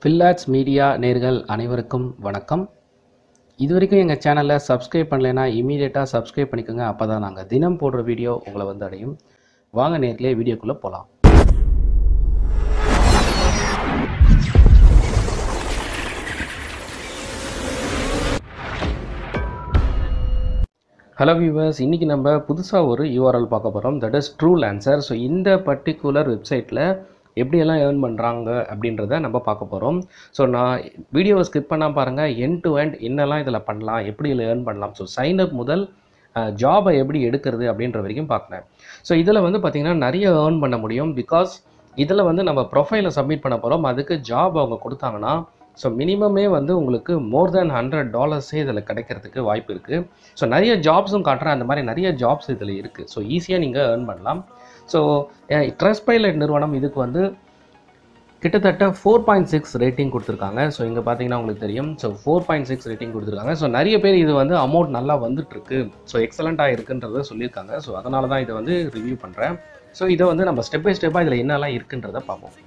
ஃபில்லாட்ஸ் media நேர்கள் அனைவருக்கும் வணக்கம் இது வரைக்கும் எங்கள் சேனலை சப்ஸ்கிரைப் பண்ணலைன்னா இமீடியட்டாக சப்ஸ்கிரைப் பண்ணிக்கோங்க அப்போ தான் நாங்கள் தினம் போடுற வீடியோ உங்களை வந்து அடையும் வாங்க நேர்களே வீடியோக்குள்ளே போகலாம் ஹலோ வியூவர்ஸ் இன்றைக்கி நம்ம புதுசாக ஒரு யூஆர்எல் பார்க்க போகிறோம் that is Truelancer so இந்த பர்டிகுலர் வெப்சைட்டில் எப்படியெல்லாம் ஏர்ன் பண்ணுறாங்க அப்படின்றத நம்ம பார்க்க போகிறோம் ஸோ நான் வீடியோவை ஸ்கிப் பண்ணால் பாருங்கள் எண்ட் டு எண்ட் என்னெல்லாம் இதில் பண்ணலாம் எப்படி இதில் ஏர்ன் பண்ணலாம் ஸோ சைன் அப் முதல் ஜாபை எப்படி எடுக்கிறது அப்படின்ற வரைக்கும் பார்க்குறேன் ஸோ இதில் வந்து பார்த்திங்கன்னா நிறைய ஏர்ன் பண்ண முடியும் பிகாஸ் இதில் வந்து நம்ம ப்ரொஃபைலை சப்மிட் பண்ண போகிறோம் அதுக்கு ஜாப் அவங்க கொடுத்தாங்கன்னா ஸோ மினிமமே வந்து உங்களுக்கு மோர் தேன் ஹண்ட்ரட் டாலர்ஸே இதில் கிடைக்கிறதுக்கு வாய்ப்பு இருக்குது ஸோ நிறைய ஜாப்ஸும் காட்டுறேன் அந்த மாதிரி நிறைய ஜாப்ஸ் இதில் இருக்குது ஸோ ஈஸியாக நீங்கள் ஏர்ன் பண்ணலாம் ஸோ ட்ரெஸ் பைலட் நிறுவனம் இதுக்கு வந்து கிட்டத்தட்ட ஃபோர் பாயிண்ட் சிக்ஸ் ரேட்டிங் கொடுத்துருக்காங்க ஸோ இங்கே பார்த்தீங்கன்னா உங்களுக்கு தெரியும் so four point six rating கொடுத்துருக்காங்க ஸோ நிறைய பேர் இது வந்து அமௌண்ட் நல்லா வந்துட்டுருக்கு ஸோ எக்ஸலண்ட்டாக இருக்குன்றத சொல்லியிருக்காங்க ஸோ அதனால தான் இதை வந்து ரிவ்யூ பண்ணுறேன் ஸோ இதை வந்து நம்ம ஸ்டெப் பை ஸ்டெப்பாக இதில் என்னெல்லாம் இருக்குன்றத பார்ப்போம்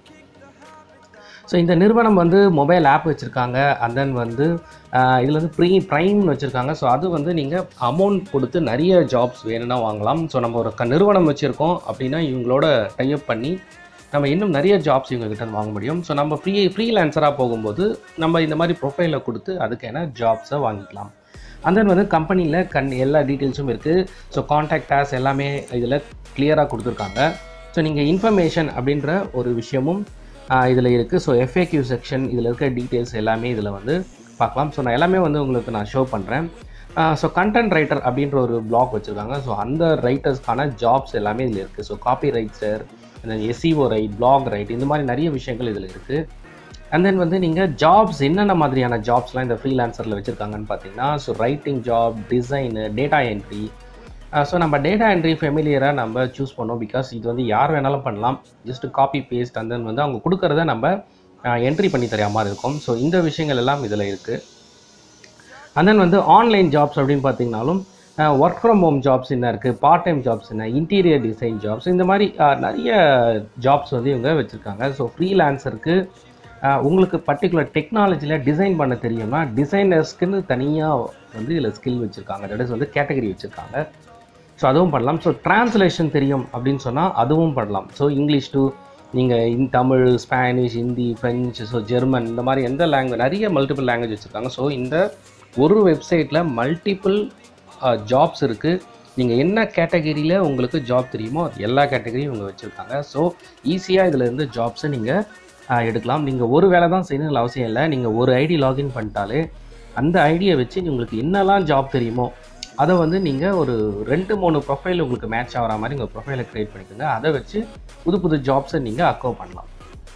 ஸோ இந்த நிறுவனம் வந்து மொபைல் ஆப் வச்சுருக்காங்க அண்ட் தென் வந்து இதில் வந்து ப்ரீ ப்ரைம்னு வச்சுருக்காங்க ஸோ அது வந்து நீங்கள் அமௌண்ட் கொடுத்து நிறைய ஜாப்ஸ் வேணும்னா வாங்கலாம் ஸோ நம்ம ஒரு க நிறுவனம் வச்சுருக்கோம் அப்படின்னா இவங்களோட டைப் பண்ணி நம்ம இன்னும் நிறைய ஜாப்ஸ் இவங்ககிட்ட வாங்க முடியும் ஸோ நம்ம ஃப்ரீ ஃப்ரீலான்சராக போகும்போது நம்ம இந்த மாதிரி ப்ரொஃபைலை கொடுத்து அதுக்கான ஜாப்ஸை வாங்கிக்கலாம் அண்ட் தென் வந்து கம்பெனியில் கண் எல்லா டீட்டெயில்ஸும் இருக்குது ஸோ காண்டாக்ட் ஆஸ் எல்லாமே இதில் கிளியராக கொடுத்துருக்காங்க ஸோ நீங்கள் இன்ஃபர்மேஷன் அப்படின்ற ஒரு விஷயமும் இதில் இருக்குது ஸோ எஃப்ஏக்யூ செக்ஷன் இதில் இருக்க டீட்டெயில்ஸ் எல்லாமே இதில் வந்து பார்க்கலாம் ஸோ நான் எல்லாமே வந்து உங்களுக்கு நான் ஷோ பண்ணுறேன் ஸோ கண்டென்ட் ரைட்டர் அப்படின்ற ஒரு பிளாக் வச்சுருக்காங்க ஸோ அந்த ரைட்டர்ஸ்க்கான ஜாப்ஸ் எல்லாமே இதில் இருக்குது so copywriter SEO write blog write இந்த மாதிரி நிறைய விஷயங்கள் இதில் இருக்குது அண்ட் தென் வந்து நீங்கள் ஜாப்ஸ் என்னென்ன மாதிரியான ஜாப்ஸ்லாம் இந்த ஃப்ரீலான்சரில் வச்சுருக்காங்கன்னு பார்த்தீங்கன்னா so writing job design data entry so நம்ம டேட்டா என்ட்ரி ஃபெமிலியராக நம்ம சூஸ் பண்ணோம் பிகாஸ் இது வந்து யார் வேணாலும் பண்ணலாம் just copy paste and then வந்து அவங்க கொடுக்குறத நம்ம என்ட்ரி பண்ணி தர மாதிரி இருக்கும் ஸோ இந்த விஷயங்கள் எல்லாம் இதில் இருக்குது அண்ட் தென் வந்து ஆன்லைன் ஜாப்ஸ் அப்படின்னு பார்த்தீங்கனாலும் ஒர்க் ஃப்ரம் ஹோம் ஜாப்ஸ் என்ன இருக்குது பார்ட் டைம் ஜாப்ஸ் என்ன இன்டீரியர் டிசைன் ஜாப்ஸ் இந்த மாதிரி நிறைய ஜாப்ஸ் வந்து இவங்க வச்சுருக்காங்க ஸோ ஃப்ரீலான்சருக்கு உங்களுக்கு பர்டிகுலர் டெக்னாலஜியில் டிசைன் பண்ண தெரியும்னா டிசைனர்ஸ்க்குன்னு தனியாக வந்து இதில் ஸ்கில் வச்சுருக்காங்க தட் இஸ் வந்து கேட்டகரி வச்சுருக்காங்க ஸோ அதுவும் பண்ணலாம் ஸோ ட்ரான்ஸ்லேஷன் தெரியும் அப்படின்னு சொன்னால் அதுவும் பண்ணலாம் ஸோ இங்கிலீஷ் டு நீங்கள் in Tamil Spanish Hindi French so German இந்த மாதிரி எந்த லாங்குவேஜ் நிறைய மல்டிபிள் லாங்குவேஜ் வச்சுருக்காங்க ஸோ இந்த ஒரு வெப்சைட்டில் மல்டிபிள் ஜாப்ஸ் இருக்குது நீங்கள் என்ன கேட்டகரியில் உங்களுக்கு ஜாப் தெரியுமோ அது எல்லா கேட்டகரியும் இவங்க வச்சுருக்காங்க ஸோ ஈஸியாக இதில் இருந்து ஜாப்ஸை நீங்கள் எடுக்கலாம் நீங்கள் ஒரு வேலை தான் செய்யணும்னு அவசியம் இல்லை நீங்கள் ஒரு ஐடி லாகின் பண்ணிட்டாலே அந்த ஐடியை வச்சு உங்களுக்கு என்னெல்லாம் ஜாப் தெரியுமோ அதை வந்து நீங்கள் ஒரு ரெண்டு மூணு ப்ரொஃபைல் உங்களுக்கு மேட்ச் ஆகிற மாதிரி உங்கள் ப்ரொஃபைலை க்ரியேட் பண்ணிக்கோங்க அதை வச்சு புது புது ஜாப்ஸை நீங்கள் அக்கோவ் பண்ணலாம்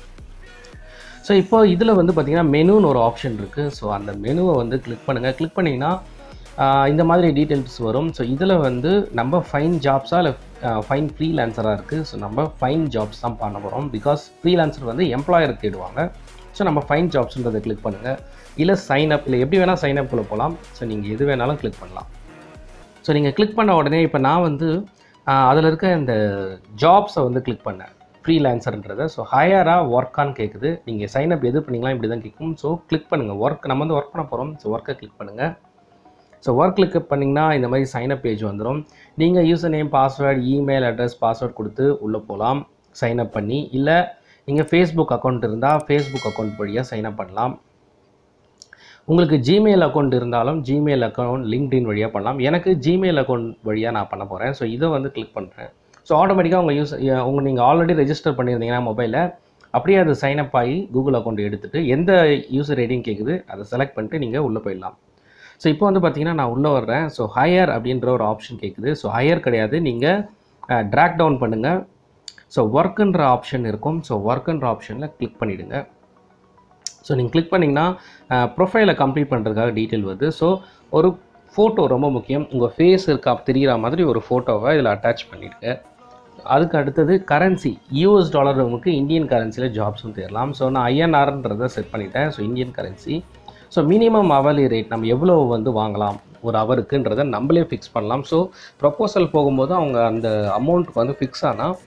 ஸோ இப்போ இதில் வந்து பார்த்திங்கன்னா மெனுன்னு ஒரு ஆப்ஷன் இருக்குது ஸோ அந்த மெனுவை வந்து கிளிக் பண்ணுங்கள் கிளிக் பண்ணிங்கன்னா இந்த மாதிரி டீட்டெயில்ஸ் வரும் ஸோ இதில் வந்து நம்ம ஃபைன் ஜாப்ஸாக இல்லை ஃபைன் ஃப்ரீலான்சராக இருக்குது ஸோ நம்ம ஃபைன் ஜாப்ஸ் தான் பண்ண போகிறோம் பிகாஸ் ஃப்ரீலான்சர் வந்து எம்ப்ளாயர் தேடுவாங்க ஸோ நம்ம ஃபைன் ஜாப்ஸ்ன்றதை கிளிக் பண்ணுங்கள் இல்லை சைன் அப் இல்லை எப்படி வேணால் சைன் அப்பில் போகலாம் ஸோ நீங்கள் எது வேணாலும் கிளிக் பண்ணலாம் ஸோ நீங்கள் கிளிக் பண்ண உடனே இப்போ நான் வந்து அதில் இருக்க இந்த ஜாப்ஸை வந்து கிளிக் பண்ணேன் ஃப்ரீலான்சர்ன்றதை ஸோ ஹையராக ஒர்க்கான்னு கேட்குது நீங்கள் சைன் அப் எது பண்ணிங்களா இப்படி தான் கேட்கும் ஸோ கிளிக் பண்ணுங்கள் ஒர்க் நம்ம வந்து ஒர்க் பண்ண போகிறோம் ஸோ ஒர்க்கை கிளிக் பண்ணுங்கள் ஸோ ஒர்க் கிளிக் பண்ணிங்கன்னா இந்த மாதிரி சைன் அப் பேஜ் வந்துடும் நீங்கள் user name password email address password கொடுத்து உள்ளே போகலாம் சைன் அப் பண்ணி இல்லை நீங்கள் ஃபேஸ்புக் அக்கௌண்ட் இருந்தால் ஃபேஸ்புக் அக்கௌண்ட் வழியாக சைன் அப் பண்ணலாம் உங்களுக்கு ஜிமெயில் அக்கௌண்ட் இருந்தாலும் ஜிமெயில் அக்கௌண்ட் லிங்க்டின் வழியாக பண்ணலாம் எனக்கு ஜிமெயில் அக்கௌண்ட் வழியாக நான் பண்ண போகிறேன் ஸோ இதை வந்து கிளிக் பண்ணுறேன் ஸோ ஆட்டோமேட்டிக்காக உங்கள் யூஸ் உங்கள் நீங்கள் ஆல்ரெடி ரெஜிஸ்டர் பண்ணியிருந்தீங்கன்னா மொபைலில் அப்படியே அது சைன் அப் ஆகி கூகுள் அக்கௌண்ட் எடுத்துகிட்டு எந்த யூசர் ரேட்டிங் கேட்குது அதை செலக்ட் பண்ணிட்டு நீங்கள் உள்ளே போயிடலாம் ஸோ இப்போ வந்து பார்த்தீங்கன்னா நான் உள்ளே வர்றேன் ஸோ ஹையர் அப்படின்ற ஒரு ஆப்ஷன் கேட்குது ஸோ ஹையர் கிடையாது நீங்கள் ட்ராக் டவுன் பண்ணுங்கள் ஸோ ஒர்க்குன்ற ஆப்ஷன் இருக்கும் ஸோ ஒர்க்குன்ற ஆப்ஷனில் கிளிக் பண்ணிவிடுங்க ஸோ நீங்கள் கிளிக் பண்ணிங்கன்னா ப்ரொஃபைலை கம்ப்ளீட் பண்ணுறதுக்காக டீட்டெயில் வருது ஸோ ஒரு ஃபோட்டோ ரொம்ப முக்கியம் உங்கள் ஃபேஸ் இருக்கா தெரிகிற மாதிரி ஒரு ஃபோட்டோவை இதில் அட்டாச் பண்ணிடுங்க அதுக்கு அடுத்தது கரன்சி யூஎஸ் டாலர் நமக்கு இந்தியன் கரன்சியில் ஜாப்ஸும் தேரலாம் ஸோ நான் ஐஎன்ஆர்ன்றதை செட் பண்ணிட்டேன் so Indian currency so minimum hourly rate நம்ம எவ்வளோ வந்து வாங்கலாம் ஒரு அவருக்குன்றதை நம்மளே ஃபிக்ஸ் பண்ணலாம் ஸோ ப்ரொப்போசல் போகும்போது அவங்க அந்த அமௌண்ட்டுக்கு வந்து ஃபிக்ஸ் ஆனால்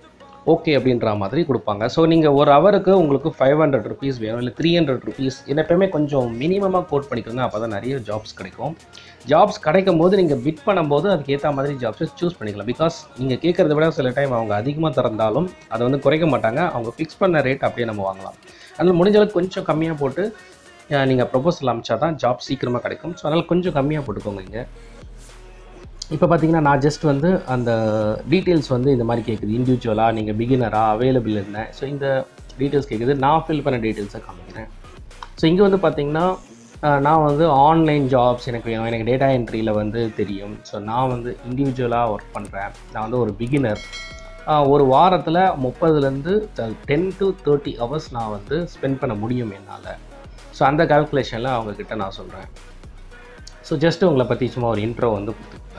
ஓகே அப்படின்ற மாதிரி கொடுப்பாங்க ஸோ நீங்கள் ஒரு ஹவருக்கு உங்களுக்கு ஃபைவ் ஹண்ட்ரட் ருபீஸ் வேணும் இல்லை த்ரீ ஹண்ட்ரட் ருபீஸ் இதை எப்பயுமே கொஞ்சம் மினிமமாக கோட் பண்ணிக்கோங்க அப்போ தான் நிறைய ஜாப்ஸ் கிடைக்கும் ஜாப்ஸ் கிடைக்கும் போது நீங்கள் பிட் பண்ணும்போது அதுக்கு ஏற்ற மாதிரி ஜாப்ஸை சூஸ் பண்ணிக்கலாம் பிகாஸ் நீங்கள் கேட்குறத விட சில டைம் அவங்க அதிகமாக திறந்தாலும் அதை வந்து குறைக்க மாட்டாங்க அவங்க ஃபிக்ஸ் பண்ண ரேட் அப்படியே நம்ம வாங்கலாம் அதனால் முடிஞ்ச அளவுக்கு கொஞ்சம் கம்மியாக போட்டு நீங்கள் ப்ரொபோசல் அமிச்சா தான் ஜாப் சீக்கிரமாக கிடைக்கும் ஸோ அதனால் கொஞ்சம் கம்மியாக போட்டுக்கோங்க இங்கே இப்போ பார்த்தீங்கன்னா நான் ஜஸ்ட் வந்து அந்த டீட்டெயில்ஸ் வந்து இந்த மாதிரி கேட்குது இண்டிவிஜுவலாக நீங்கள் பிகினராக அவைலபிள் இருந்தேன் ஸோ இந்த டீட்டெயில்ஸ் கேட்குது நான் ஃபில் பண்ண டீட்டெயில்ஸை காமிக்கிறேன் ஸோ இங்கே வந்து பார்த்தீங்கன்னா அஹ், நான் வந்து ஆன்லைன் ஜாப்ஸ் எனக்கு வேணும் எனக்கு டேட்டா என்ட்ரியில் வந்து தெரியும் ஸோ நான் வந்து இண்டிவிஜுவலாக ஒர்க் பண்ணுறேன் நான் வந்து ஒரு பிகினர் ஒரு வாரத்தில் முப்பதுலேருந்து டென் டு தேர்ட்டி ஹவர்ஸ் நான் வந்து ஸ்பெண்ட் பண்ண முடியும் என்னால் ஸோ அந்த கால்குலேஷனில் அவங்கக்கிட்ட நான் சொல்கிறேன் ஸோ ஜஸ்ட் உங்களை பற்றி சும்மா ஒரு இன்ட்ரோ வந்து கொடுத்துக்கோங்க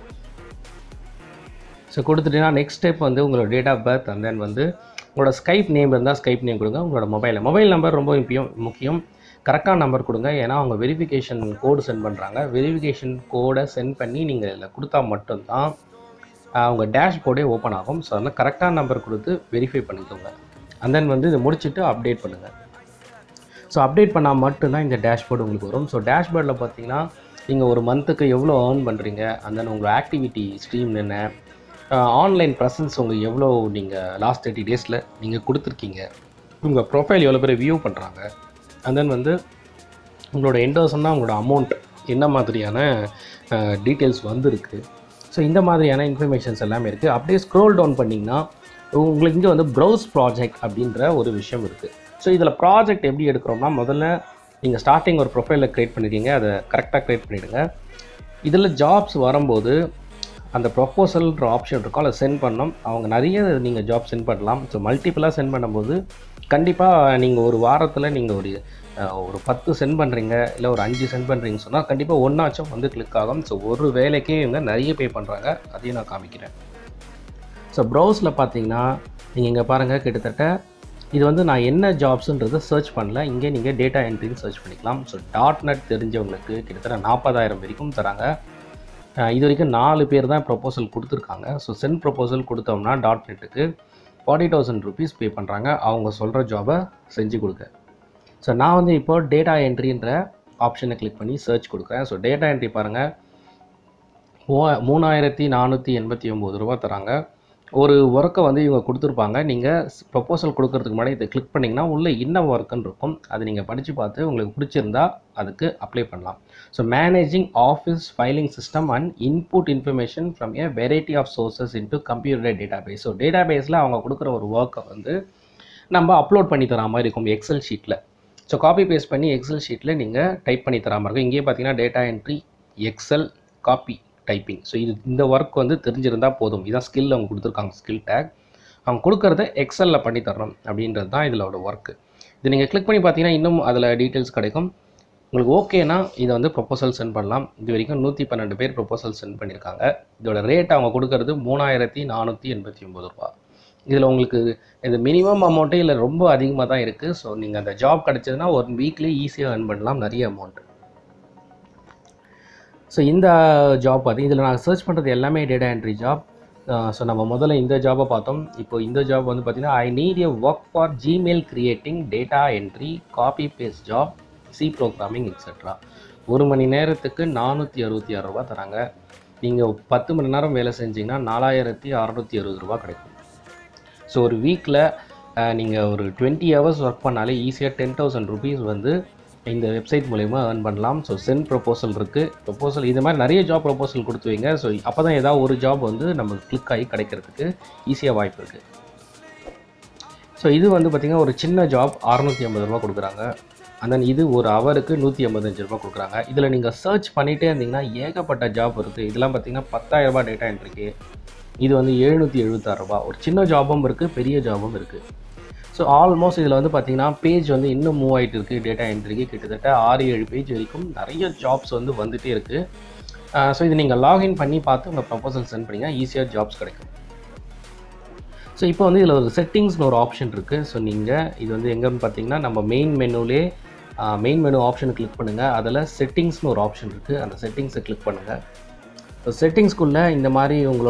ஸோ கொடுத்துட்டீங்கன்னா நெக்ஸ்ட் ஸ்டெப் வந்து உங்களோட date of birth and then வந்து உங்களோட ஸ்கைப் நேம் இருந்தால் ஸ்கைப் நேம் கொடுங்க உங்களோட மொபைல் மொபைல் நம்பர் ரொம்ப முக்கியம் முக்கியம் கரெக்டான நம்பர் கொடுங்க ஏன்னா அவங்க வெரிஃபிகேஷன் கோடு சென்ட் பண்ணுறாங்க வெரிஃபிகேஷன் கோடை சென்ட் பண்ணி நீங்கள் இதில் கொடுத்தா மட்டும்தான் ஆஹ், உங்கள் டேஷ்போர்டே ஓப்பன் ஆகும் ஸோ அதனால் கரெக்டான நம்பர் கொடுத்து வெரிஃபை பண்ணிக்கோங்க அண்ட் தென் வந்து இதை முடிச்சுட்டு அப்டேட் பண்ணுங்கள் ஸோ அப்டேட் பண்ணால் மட்டும்தான் இந்த டேஷ்போர்டு உங்களுக்கு வரும் ஸோ டேஷ்போர்டில் பார்த்தீங்கன்னா நீங்கள் ஒரு மந்த்துக்கு எவ்வளோ ஏர்ன் பண்ணுறீங்க அண்ட் தென் உங்களோட ஆக்டிவிட்டி ஸ்ட்ரீம் என்ன ஆன்லைன் ப்ரெசன்ஸ் உங்கள் எவ்வளோ நீங்கள் லாஸ்ட் தேர்ட்டி டேஸில் நீங்கள் கொடுத்துருக்கீங்க உங்கள் ப்ரொஃபைல் எவ்வளோ பேர் வியூ பண்ணுறாங்க அண்ட் தென் வந்து உங்களோட என்டர்ஸ்னால் உங்களோட அமௌண்ட் என்ன மாதிரியான டீட்டெயில்ஸ் வந்திருக்கு ஸோ இந்த மாதிரியான இன்ஃபர்மேஷன்ஸ் எல்லாமே இருக்குது அப்படியே ஸ்க்ரோல் டவுன் பண்ணிங்கன்னா உங்களுக்கு இங்கே வந்து ப்ரௌஸ் ப்ராஜெக்ட் அப்படின்ற ஒரு விஷயம் இருக்குது ஸோ இதில் ப்ராஜெக்ட் எப்படி எடுக்கிறோம்னா முதல்ல நீங்கள் ஸ்டார்டிங் ஒரு ப்ரொஃபைலை க்ரியேட் பண்ணிருக்கீங்க அதை கரெக்டாக க்ரியேட் பண்ணிவிடுங்க இதில் ஜாப்ஸ் வரும்போது அந்த ப்ரொப்போசல்ன்ற ஆப்ஷன் இருக்கும் அதை சென்ட் பண்ணோம் அவங்க நிறைய நீங்கள் ஜாப் சென்ட் பண்ணலாம் ஸோ மல்டிப்புளாக சென்ட் பண்ணும்போது கண்டிப்பாக நீங்கள் ஒரு வாரத்தில் நீங்கள் ஒரு அஹ், ஒரு பத்து சென்ட் பண்ணுறீங்க இல்லை ஒரு அஞ்சு சென்ட் பண்ணுறீங்கன்னு சொன்னால் கண்டிப்பாக ஒன்றாச்சும் வந்து கிளிக் ஆகும் ஸோ ஒரு வேலைக்கே இவங்க நிறைய பே பண்ணுறாங்க அதையும் நான் காமிக்கிறேன் ஸோ ப்ரௌஸில் பார்த்தீங்கன்னா நீங்கள் இங்கே பாருங்கள் கிட்டத்தட்ட இது வந்து நான் என்ன ஜாப்ஸுன்றதை சர்ச் பண்ணல இங்கே நீங்கள் டேட்டா என்ட்ரின்னு சர்ச் பண்ணிக்கலாம் ஸோ டாட் நெட் தெரிஞ்சவங்களுக்கு கிட்டத்தட்ட நாற்பதாயிரம் வரைக்கும் தராங்க அஹ் இது வரைக்கும் நாலு பேர் தான் ப்ரொப்போசல் கொடுத்துருக்காங்க ஸோ சென்ட் ப்ரொப்போசல் கொடுத்தோம்னா டாட் நெட்டுக்கு ஃபார்ட்டி தௌசண்ட் ருபீஸ் பே பண்ணுறாங்க அவங்க சொல்கிற ஜாபை செஞ்சு கொடுக்க ஸோ நான் வந்து இப்போ டேட்டா என்ட்ரின்ற ஆப்ஷனை கிளிக் பண்ணி சர்ச் கொடுக்குறேன் ஸோ டேட்டா என்ட்ரி பாருங்கள் மூவா மூணாயிரத்தி நானூற்றி எண்பத்தி ஒம்பது ரூபா தராங்க ஒரு ஒர்க்கை வந்து இவங்க கொடுத்துருப்பாங்க நீங்கள் ப்ரொப்போசல் கொடுக்கறதுக்கு முன்னாடி இதை கிளிக் பண்ணிங்கன்னா உள்ளே என்ன ஒர்க்குன்னு இருக்கும் அது நீங்கள் படித்து பார்த்து உங்களுக்கு பிடிச்சிருந்தா அதுக்கு அப்ளை பண்ணலாம் so managing office filing system and input information from a variety of sources into computer database so data பேஸில் அவங்க கொடுக்குற ஒரு ஒர்க்கை வந்து நம்ம அப்லோட் பண்ணி தர மாதிரி இருக்கும் எக்ஸல் ஷீட்டில் ஸோ காப்பி பேஸ்ட் பண்ணி எக்ஸல் ஷீட்டில் நீங்கள் டைப் பண்ணி தர மாதிரி இருக்கும் இங்கேயே பார்த்தீங்கன்னா data entry Excel copy typing so இது இந்த ஒர்க் வந்து தெரிஞ்சிருந்தால் போதும் இதான் ஸ்கில் அவங்க கொடுத்துருக்காங்க ஸ்கில் டேக் அவங்க கொடுக்குறத எக்ஸலில் பண்ணி தர்றோம் அப்படின்றது தான் இதோட ஒர்க்கு இது நீங்கள் கிளிக் பண்ணி பார்த்தீங்கன்னா இன்னும் அதில் டீட்டெயில்ஸ் கிடைக்கும் உங்களுக்கு ஓகேனா இதை வந்து ப்ரொப்போசல் சென்ட் பண்ணலாம் இது வரைக்கும் நூற்றி பன்னெண்டு பேர் ப்ரொப்போசல் சென்ட் பண்ணியிருக்காங்க இதோட ரேட் அவங்க கொடுக்கறது மூணாயிரத்தி நானூற்றி எண்பத்தி ஒம்பது ரூபா இதில் உங்களுக்கு இது மினிமம் அமௌண்ட்டே இல்லை ரொம்ப அதிகமாக தான் இருக்குது ஸோ நீங்கள் அந்த ஜாப் கிடச்சதுன்னா ஒரு வீக்லி ஈஸியாக earn பண்ணலாம் நிறைய அமௌண்ட் ஸோ இந்த ஜாப் பார்த்து இதில் நான் சர்ச் பண்ணுறது எல்லாமே டேட்டா என்ட்ரி ஜாப் ஸோ நம்ம முதல்ல இந்த ஜாபை பார்த்தோம் இப்போ இந்த ஜாப் வந்து பார்த்தீங்கன்னா I need a work for Gmail creating data entry copy paste job C programming etcetera ஒரு மணி நேரத்துக்கு நானூற்றி அறுபத்தி ஆறு ரூபா தராங்க நீங்கள் பத்து மணி நேரம் வேலை செஞ்சீங்கன்னா நாலாயிரத்தி அறநூற்றி அறுபது ரூபா கிடைக்கும் ஸோ ஒரு வீக்கில் நீங்கள் ஒரு டுவெண்ட்டி ஹவர்ஸ் ஒர்க் பண்ணாலே ஈஸியாக டென் தௌசண்ட் ருபீஸ் வந்து இந்த வெப்சைட் மூலயமா earn பண்ணலாம் ஸோ சென்ட் ப்ரொப்போசல் இருக்குது ப்ரொப்போசல் இது மாதிரி நிறைய ஜாப் ப்ரொப்போசல் கொடுத்து வைங்க ஸோ அப்போ தான் ஏதாவது ஒரு ஜாப் வந்து நம்ம கிளிக் ஆகி கிடைக்கிறதுக்கு ஈஸியாக வாய்ப்பு இருக்குது ஸோ இது வந்து பார்த்திங்கன்னா ஒரு சின்ன ஜாப் அறநூற்றி ஐம்பது ரூபா கொடுக்குறாங்க and then இது ஒரு ஹவருக்கு நூற்றி ஐம்பத்தஞ்சு ரூபா கொடுக்குறாங்க இதில் நீங்கள் சர்ச் பண்ணிகிட்டே இருந்தீங்கன்னா ஏகப்பட்ட ஜாப் இருக்குது இதெல்லாம் பார்த்தீங்கன்னா பத்தாயிரம் ரூபாய் டேட்டா என்ட்ரிக்கு இது வந்து எழுநூற்றி எழுபத்தாறு ரூபா ஒரு சின்ன ஜாபும் இருக்குது பெரிய ஜாபும் இருக்குது ஸோ ஆல்மோஸ்ட் இதில் வந்து பார்த்தீங்கன்னா பேஜ் வந்து இன்னும் மூவ் ஆகிட்டு இருக்குது டேட்டா என்ட்ரிக்கு கிட்டத்தட்ட ஆறு ஏழு பேஜ் வரைக்கும் நிறைய ஜாப்ஸ் வந்து வந்துகிட்டே இருக்குது ஸோ இது நீங்கள் லாகின் பண்ணி பார்த்து உங்கள் ப்ரப்போசல் சென்ட் பண்ணிங்கன்னா ஈஸியாக ஜாப்ஸ் கிடைக்கும் ஸோ இப்போ வந்து இதில் ஒரு செட்டிங்ஸ்னு ஒரு ஆப்ஷன் இருக்குது ஸோ நீங்கள் இது வந்து எங்கன்னு பார்த்தீங்கன்னா நம்ம மெயின் மெனுலே மெயின் மெனு ஆப்ஷனை கிளிக் பண்ணுங்கள் அதில் செட்டிங்ஸ்னு ஒரு ஆப்ஷன் இருக்குது அந்த செட்டிங்ஸை கிளிக் பண்ணுங்கள் ஸோ செட்டிங்ஸ்குள்ளே இந்த மாதிரி உங்களோட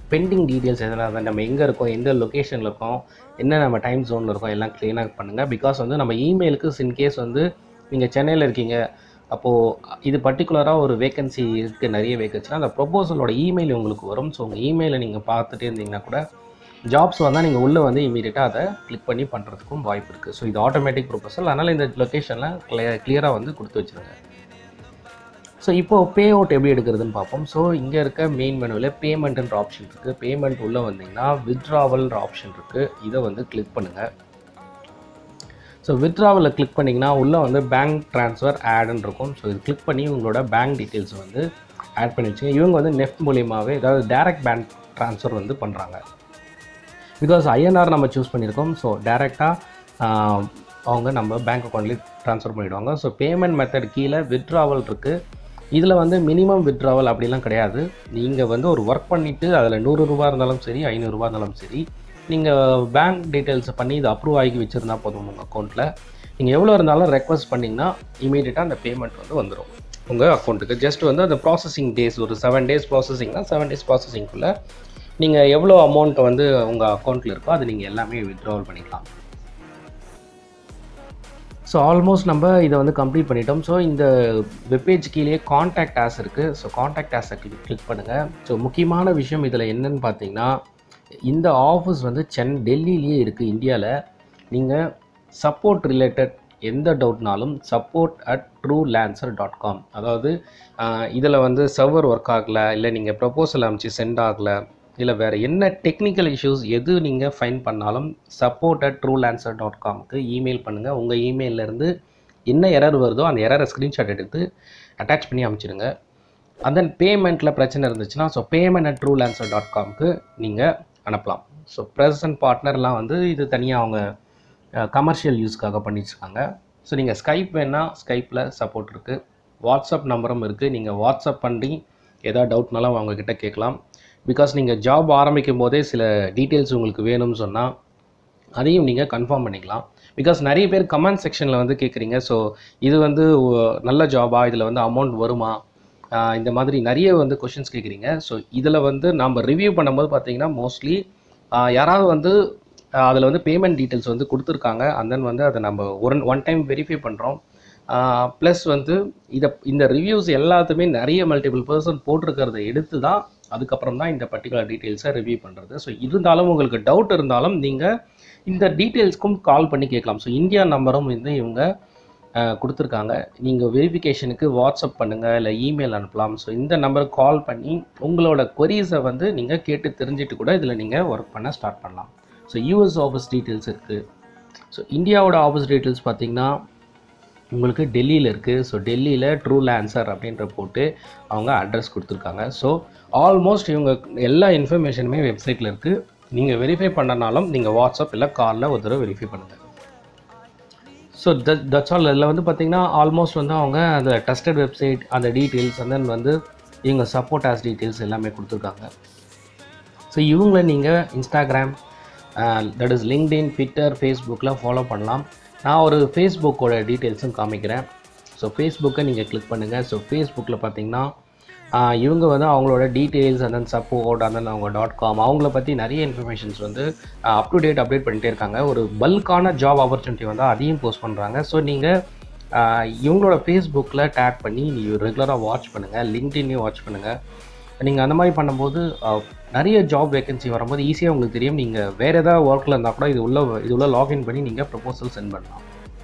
பெண்டிங் டீட்டெயில்ஸ் எதனா இருந்தால் நம்ம எங்கே இருக்கோம் எந்த லொக்கேஷனில் இருக்கோம் என்ன நம்ம டைம் ஜோனில் இருக்கோம் எல்லாம் க்ளீனாக பண்ணுங்கள் பிகாஸ் வந்து நம்ம இமெயிலுக்கு இன்கேஸ் வந்து நீங்கள் சென்னையில் இருக்கீங்க அப்போது இது பர்டிகுலராக ஒரு வேகன்சி இருக்குது நிறைய வேகன்சினா அந்த ப்ரொபோசலோட இமெயில் உங்களுக்கு வரும் ஸோ உங்கள் இமெயிலை நீங்கள் பார்த்துட்டே இருந்தீங்கன்னா கூட ஜாப்ஸ் வந்தால் நீங்கள் உள்ளே வந்து இமீடியட்டாக அதை கிளிக் பண்ணி பண்ணுறதுக்கும் வாய்ப்பு இருக்குது ஸோ இது ஆட்டோமேட்டிக் ப்ரொபோசல் அதனால் இந்த லொக்கேஷனில் கிளியர் கிளியராக வந்து கொடுத்து வச்சுருங்க ஸோ இப்போது பே அவுட் எப்படி எடுக்கிறதுன்னு பார்ப்போம் ஸோ இங்கே இருக்க மெயின் மெனுவில் பேமெண்ட்ன்ற ஆப்ஷன் இருக்குது பேமெண்ட் உள்ளே வந்தீங்கன்னா வித்ட்ராவல்ன்ற ஆப்ஷன் இருக்குது இதை வந்து கிளிக் பண்ணுங்கள் ஸோ வித்ட்ராவலில் கிளிக் பண்ணிங்கன்னா உள்ளே வந்து பேங்க் ட்ரான்ஸ்ஃபர் ஆடுன்னு இருக்கும் ஸோ இது கிளிக் பண்ணி உங்களோட பேங்க் டீட்டெயில்ஸ் வந்து ஆட் பண்ணி வச்சுங்க இவங்க வந்து நெஃப்ட் மூலியமாகவே ஏதாவது டேரக்ட் பேங்க் ட்ரான்ஸ்ஃபர் வந்து பண்ணுறாங்க பிகாஸ் ஐஎன்ஆர் நம்ம சூஸ் பண்ணியிருக்கோம் ஸோ டேரெக்டாக அவங்க நம்ம பேங்க் அக்கௌண்ட்லேயே ட்ரான்ஸ்ஃபர் பண்ணிவிடுவாங்க ஸோ பேமெண்ட் மெத்தட் கீழே வித்ட்ராவல் இருக்குது இதில் வந்து மினிமம் வித்ட்ராவல் அப்படிலாம் கிடையாது நீங்கள் வந்து ஒரு ஒர்க் பண்ணிவிட்டு அதில் நூறு ரூபா இருந்தாலும் சரி ஐநூறுரூவா இருந்தாலும் சரி நீங்கள் பேங்க் டீட்டெயில்ஸை பண்ணி இது அப்ரூவ் ஆகி வச்சுருந்தா போதும் உங்கள் அக்கௌண்ட்டில் நீங்கள் எவ்வளோ இருந்தாலும் ரெக்வஸ்ட் பண்ணிங்கன்னா இமீடியட்டாக அந்த பேமெண்ட் வந்து வந்துடும் உங்கள் அக்கௌண்ட்டுக்கு ஜஸ்ட் வந்து அந்த ப்ராசஸிங் டேஸ் ஒரு செவன் டேஸ் ப்ராசஸிங்னா செவன் டேஸ் ப்ராசஸிங்குள்ளே நீங்கள் எவ்வளோ அமௌண்ட் வந்து உங்கள் அக்கௌண்ட்டில் இருக்கோ அது நீங்கள் எல்லாமே வித்ட்ராவல் பண்ணிக்கலாம் ஸோ ஆல்மோஸ்ட் நம்ம இதை வந்து கம்ப்ளீட் பண்ணிட்டோம் ஸோ இந்த வெப்பேஜ் கீழே காண்டாக்ட் ஆஸ் இருக்குது ஸோ காண்டாக்ட் ஆஸை கிளிக் கிளிக் பண்ணுங்கள் ஸோ முக்கியமான விஷயம் இதில் என்னன்னு பார்த்தீங்கன்னா இந்த ஆஃபீஸ் வந்து சென் டெல்லியிலேயே இருக்குது இந்தியாவில் நீங்கள் சப்போர்ட் ரிலேட்டட் எந்த டவுட்னாலும் support at Truelancer dot com அதாவது இதில் வந்து சர்வர் ஒர்க் ஆகலை இல்லை நீங்கள் ப்ரப்போசல் அமைச்சு சென்ட் ஆகலை இல்லை வேறு என்ன டெக்னிக்கல் இஷ்யூஸ் எது நீங்கள் ஃபைன் பண்ணாலும் support at Truelancer dot காம்க்கு இமெயில் பண்ணுங்கள் உங்கள் இமெயிலேருந்து என்ன எரர் வருதோ அந்த எரரை ஸ்க்ரீன்ஷாட் எடுத்து அட்டாச் பண்ணி அமைச்சிடுங்க அண்ட் தென் பேமெண்ட்டில் பிரச்சனை இருந்துச்சுன்னா so payment at Truelancer dot காம்க்கு நீங்கள் அனுப்பலாம் ஸோ ப்ரெசன்ட் பார்ட்னர்லாம் வந்து இது தனியாக அவங்க கமர்ஷியல் யூஸ்க்காக பண்ணிச்சிருக்காங்க ஸோ நீங்கள் ஸ்கைப் வேணால் ஸ்கைப்பில் சப்போர்ட் இருக்குது வாட்ஸ்அப் நம்பரும் இருக்குது நீங்கள் வாட்ஸ்அப் பண்ணி ஏதாவது டவுட்னாலும் அவங்கக்கிட்ட கேட்கலாம் பிகாஸ் நீங்கள் ஜாப் ஆரம்பிக்கும் போதே சில டீட்டெயில்ஸ் உங்களுக்கு வேணும்னு சொன்னால் அதையும் நீங்கள் கன்ஃபார்ம் பண்ணிக்கலாம் பிகாஸ் நிறைய பேர் கமெண்ட் செக்ஷனில் வந்து கேட்குறீங்க ஸோ இது வந்து ஒ- நல்ல ஜாபா இதில் வந்து அமௌண்ட் வருமா ஆஹ் இந்த மாதிரி நிறைய வந்து கொஷின்ஸ் கேட்குறீங்க ஸோ இதில் வந்து நம்ம ரிவ்யூ பண்ணும்போது பார்த்தீங்கன்னா மோஸ்ட்லி யாராவது வந்து அதில் வந்து பேமெண்ட் டீட்டெயில்ஸ் வந்து கொடுத்துருக்காங்க and then வந்து அதை நம்ம ஒரு ஒன் டைம் வெரிஃபை பண்ணுறோம் ப்ளஸ் வந்து இதை இந்த ரிவ்யூஸ் எல்லாத்துமே நிறைய மல்டிபிள் பர்சன் போட்டிருக்கிறத எடுத்து தான் அதுக்கப்புறம் தான் இந்த பர்டிகுலர் டீட்டெயில்ஸை ரிவ்யூ பண்ணுறது ஸோ இருந்தாலும் உங்களுக்கு டவுட் இருந்தாலும் நீங்கள் இந்த டீட்டெயில்ஸ்க்கும் கால் பண்ணி கேட்கலாம் ஸோ இந்தியா நம்பரும் வந்து இவங்க அஹ், கொடுத்துருக்காங்க நீங்கள் வெரிஃபிகேஷனுக்கு வாட்ஸ்அப் பண்ணுங்கள் இல்லை இமெயில் அனுப்பலாம் ஸோ இந்த நம்பருக்கு கால் பண்ணி உங்களோட கொரீஸை வந்து நீங்கள் கேட்டு தெரிஞ்சுட்டு கூட இதில் நீங்கள் ஒர்க் பண்ண ஸ்டார்ட் பண்ணலாம் ஸோ யூஎஸ் ஆஃபீஸ் டீட்டெயில்ஸ் இருக்குது ஸோ இந்தியாவோட ஆஃபீஸ் டீட்டெயில்ஸ் பார்த்தீங்கன்னா உங்களுக்கு டெல்லியில் இருக்குது ஸோ டெல்லியில் ட்ரூ லேன்சர் அப்படின்ற போட்டு அவங்க அட்ரஸ் கொடுத்துருக்காங்க ஸோ ஆல்மோஸ்ட் இவங்க எல்லா இன்ஃபர்மேஷனுமே வெப்சைட்டில் இருக்குது நீங்கள் வெரிஃபை பண்ணனாலும் நீங்கள் வாட்ஸ்அப் இல்லை காலில் ஒரு தடவை வெரிஃபை பண்ணுங்கள் ஸோ தட் தட்ஸ் ஆல் இதில் வந்து பார்த்தீங்கன்னா ஆல்மோஸ்ட் வந்து அவங்க அந்த டஸ்டட் வெப்சைட் அந்த டீட்டெயில்ஸ் and then வந்து இவங்க சப்போர்ட் ஆஸ் டீட்டெயில்ஸ் எல்லாமே கொடுத்துருக்காங்க ஸோ இவங்கள நீங்கள் Instagram that is LinkedIn Twitter ஃபேஸ்புக்கில் ஃபாலோ பண்ணலாம் நான் ஒரு ஃபேஸ்புக்கோட டீட்டெயில்ஸும் காமிக்கிறேன் ஸோ ஃபேஸ்புக்கை நீங்கள் கிளிக் பண்ணுங்கள் ஸோ ஃபேஸ்புக்கில் பார்த்தீங்கன்னா ஆஹ் இவங்க வந்து அவங்களோட details and then support and then அவங்க டாட் காம் அவங்கள பற்றி நிறைய இன்ஃபர்மேஷன்ஸ் வந்து அப் டு டேட் அப்டேட் பண்ணிட்டே இருக்காங்க ஒரு பல்கான ஜாப் ஆப்பர்ச்சுனிட்டி வந்து அதையும் போஸ்ட் பண்ணுறாங்க ஸோ நீங்கள் இவங்களோட ஃபேஸ்புக்கில் டேக் பண்ணி நீங்கள் ரெகுலராக வாட்ச் பண்ணுங்கள் லிங்க்டின்லையும் வாட்ச் பண்ணுங்கள் நீங்கள் அந்த மாதிரி பண்ணும்போது ஆஹ், நிறைய ஜாப் வேகன்சி வரும்போது ஈஸியாக உங்களுக்கு தெரியும் நீங்கள் வேறு ஏதாவது ஒர்க்கில் இருந்தால் கூட இது உள்ள இது உள்ள லாகின் பண்ணி நீங்கள் ப்ரப்போசல் சென்ட் பண்ணலாம்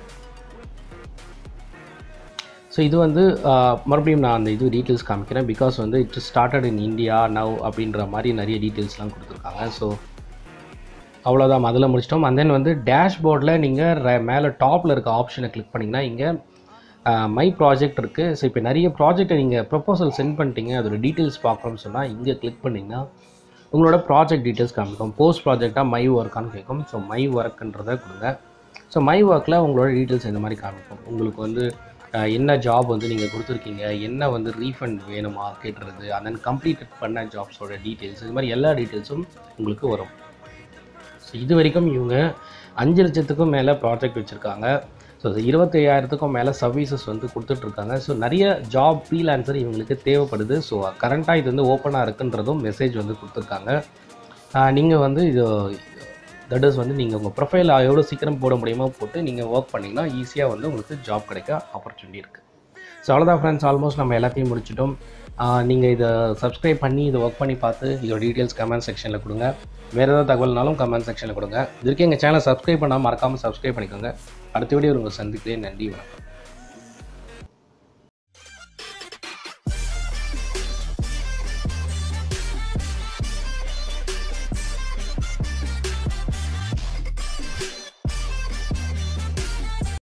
ஸோ இது வந்து ஆஹ், மறுபடியும் நான் அந்த இது டீட்டெயில்ஸ் காமிக்கிறேன் பிகாஸ் வந்து it started in India now அப்படின்ற மாதிரி நிறைய டீட்டெயில்ஸ்லாம் கொடுத்துருக்காங்க ஸோ அவ்வளோதான் அதில் முடிச்சிட்டோம் and then வந்து டேஷ்போர்டில் நீங்கள் மேலே டாப்பில் இருக்க ஆப்ஷனை கிளிக் பண்ணிங்கன்னா இங்கே மை ப்ராஜெக்ட் இருக்குது ஸோ இப்போ நிறைய ப்ராஜெக்ட்டை நீங்கள் ப்ரொப்போசல் சென்ட் பண்ணிட்டீங்க அதோட டீட்டெயில்ஸ் பார்க்கணும்னு சொன்னால் இங்கே கிளிக் பண்ணிங்கன்னா உங்களோட ப்ராஜெக்ட் டீட்டெயில்ஸ் காமிக்கும் போஸ்ட் ப்ராஜெக்டாக மை ஒர்க்கான்னு கேட்கும் ஸோ மை ஒர்க்குன்றதை கொடுங்க ஸோ மை ஒர்க்கில் உங்களோட டீட்டெயில்ஸ் இந்த மாதிரி காமிக்கும் உங்களுக்கு வந்து அஹ், என்ன ஜாப் வந்து நீங்கள் கொடுத்துருக்கீங்க என்ன வந்து ரீஃபண்ட் வேணுமா கேட்டுறது and then கம்ப்ளீட்டட் பண்ண ஜாப்ஸோட டீட்டெயில்ஸ் இது மாதிரி எல்லா டீட்டெயில்ஸும் உங்களுக்கு வரும் ஸோ இது வரைக்கும் இவங்க அஞ்சு லட்சத்துக்கும் மேலே ப்ராஜெக்ட் வச்சுருக்காங்க ஸோ இருபத்தையாயிரத்துக்கும் மேலே சர்வீசஸ் வந்து கொடுத்துட்ருக்காங்க ஸோ நிறைய ஜாப் ஃப்ரீலான்சர் இவங்களுக்கு தேவைப்படுது ஸோ கரண்ட்டாக இது வந்து ஓப்பனாக இருக்குன்றதும் மெசேஜ் வந்து கொடுத்துருக்காங்க நீங்கள் வந்து இது தட் இஸ் வந்து நீங்கள் உங்கள் ப்ரொஃபைல் எவ்வளோ சீக்கிரம் போட முடியுமோ போட்டு நீங்கள் ஒர்க் பண்ணிங்கன்னா ஈஸியாக வந்து உங்களுக்கு ஜாப் கிடைக்க ஆப்பர்ச்சுனிட்டி இருக்குது ஸோ அவ்வளோதான் ஃப்ரெண்ட்ஸ் ஆல்மோஸ்ட் நம்ம எல்லாத்தையும் முடிச்சிட்டோம் நீங்கள் இதை சப்ஸ்கிரைப் பண்ணி இதை ஒர்க் பண்ணி பார்த்து இதோட டீட்டெயில்ஸ் கமெண்ட் செக்ஷனில் கொடுங்க வேறு ஏதாவது தகவல்னாலும் கமெண்ட் செக்ஷனில் கொடுங்க இதுக்கு எங்கள் சேனலை சப்ஸ்கிரைப் பண்ணால் மறக்காமல் சப்ஸ்கிரைப் பண்ணிக்கோங்க அடுத்த வீடியோ உங்களை சந்திக்கிறேன் நன்றி வணக்கம்